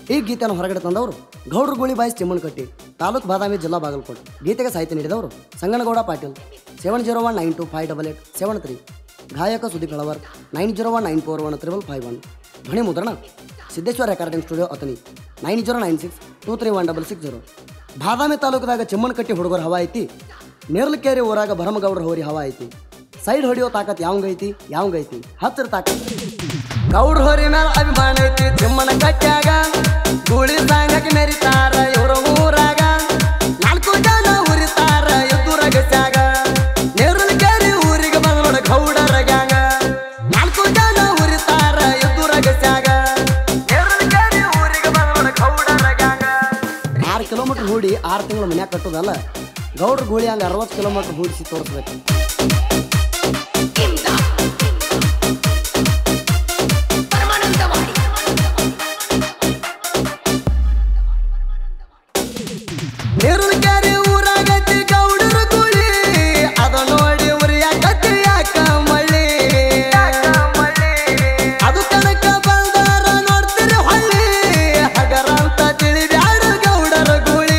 ಈ ಗೀತೆಯನ್ನು ಹೊರಗಡೆ ತಂದವರು ಗೌಡ್ರ ಗೋಳಿ ಬಾಯಿ ಚಿಮ್ಮನಕಟ್ಟಿ ತಾಲೂಕು ಬಾದಾಮಿ ಜಿಲ್ಲಾ ಬಾಗಲಕೋಟೆ ಗೀತೆಗೆ ಸಾಹಿತ್ಯ ನೀಡಿದವರು Sanganagouda Patil seven zero one nine two five double eight seven three ಗಾಯಕ Sudeep Halawar nine zero one nine four one triple five one ಧ್ವನಿ ಮುದ್ರಣ Siddheshwara recording studio Athani nine zero nine six two three one double six zero Badami ತಾಲೂಕದಾಗ ಚಿಮ್ಮನಕಟ್ಟಿ ಹುಡುಗರ ಹವಾ ಐತಿ ನೇರ್ಲಕೇರಿ ಊರಾಗ ಭರಮಗೌಡ್ರ ಹೋರಿ ಹವಾ ಐತಿ ಸೈಡ್ ಹೊಡಿಯೋ ತಾಕತ್ ಯಾವಂಗೈತಿ ಯಾವಂಗೈತಿ ಹತ್ತಿರ ತಾಕತ್ ಗೌಡ್ರ ಹೋರಿ ಮ್ಯಾಲ ಅಭಿಮಾನ ಐತಿ ಚಿಮ್ಮನ ಕಟ್ಟ್ಯಾಗ ಗೂಳಿ ಸಾಂಗಕ್ಕೆ ಮೆರಿತಾರ ಇವ್ರ ಊರಾಗ ನಾಲ್ಕು ಜನ ಉರಿತಾರ ಎದುರಾಗ ಜಾಗ ನೇರಲಕೇರಿ ಊರಿಗೆ ಬಂದ ನೋಡ ಗೌಡರ ಗ್ಯಾಂಗ ನಾಲ್ಕು ಜನ ಉರಿತಾರ ಎದುರಾಗ ಜಾಗ ನೇರಲಕೇರಿ ಊರಿಗೆ ಬಂದ ನೋಡ ಗೌಡರ ಗ್ಯಾಂಗ ಆರು ಕಿಲೋಮೀಟರ್ ಹೂಡಿ ಆರು ತಿಂಗಳು ಮನ್ಯಾಗ ಕಟ್ಟೋದಲ್ಲ ಗೌಡ್ರ ಗೂಳಿ ಹಂಗ ಅರವತ್ತು ಕಿಲೋಮೀಟರ್ ಹೂಡಿಸಿ ತೋರಿಸ್ಬೇಕು ನೇರಲಕೇರಿ ಊರಾಗತಿ ಗೌಡರ ಗೂಳಿ ಅದ ನೋಡಿ ಉರಿಯಾಕತಿ ಯಾಕ ಮಳ್ಳಿ ಅದು ಕನಕ ಬಂದಾರ ನೋಡ್ತೀರಿ ಹೊಳ್ಳಿ ಹಗರ ಅಂತ ತಿಳಿಬ್ಯಾಡ ಗೌಡರ ಗೂಳಿ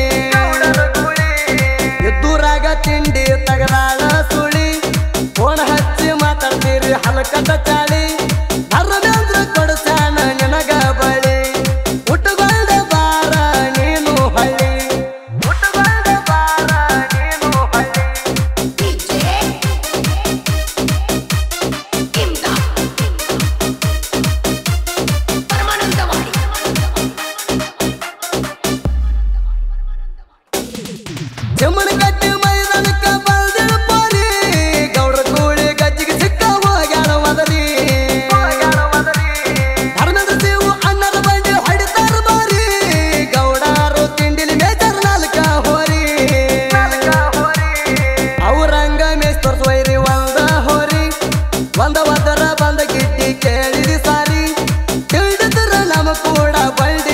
ಎದ್ದೂರಾಗ ತಿಂಡಿ ತಗದಾಳ ಸುಳಿ ಫೋನ್ ಹಚ್ಚಿ ಮಾತಾಡ್ತೀರಿ ಹಲಕಟ ಚಾಳಿ ಧರ್ಮೇಂದ್ರ ಕೊಡ್ಸಾನ ನಿನಗ ಬಳಿ ಹುಟ್ಟುಗಳ್ದ ಬಾರ ನೀನು ಹಳ್ಳಿ ಹುಟ್ಟುಗಳ್ದ ಬಾರ ನೀನು ಹಳ್ಳಿ ಜಮನ ಕಟ್ಟಿ ಮೈದಾನಕ್ಕ ಬಂದಿಳ ಪೋರಿ ಗೌಡ್ರ ಕೂಳಿ ಗಜ್ಜಿಗೆ ಸಿಕ್ಕ ಹೋಗ್ಯಾಳ ಮದಲಿ ಧರ್ಮದ ಸೇವು ಅನ್ನದ ಬಂಡಿ ಹೊಡಿತಾರ ಬಾರಿ ಗೌಡಾರು ತಿಂಡಿಲಿ ಮೇಜರ್ ನಾಲ್ಕ ಹೋರಿ ಅವ್ರಂಗ ಮೇಸ್ ತೋರ್ಸುವೈರಿ ಒಂದ ಹೋರಿ ಒಂದ ಒದರ ಬಂದ ಗಿಡ್ಡಿ ಕೇಳಿರಿ ಸಾರಿ ತಿಳಿದ್ರ ನಮ ಕೂಡ ಬಳ್ಳಿ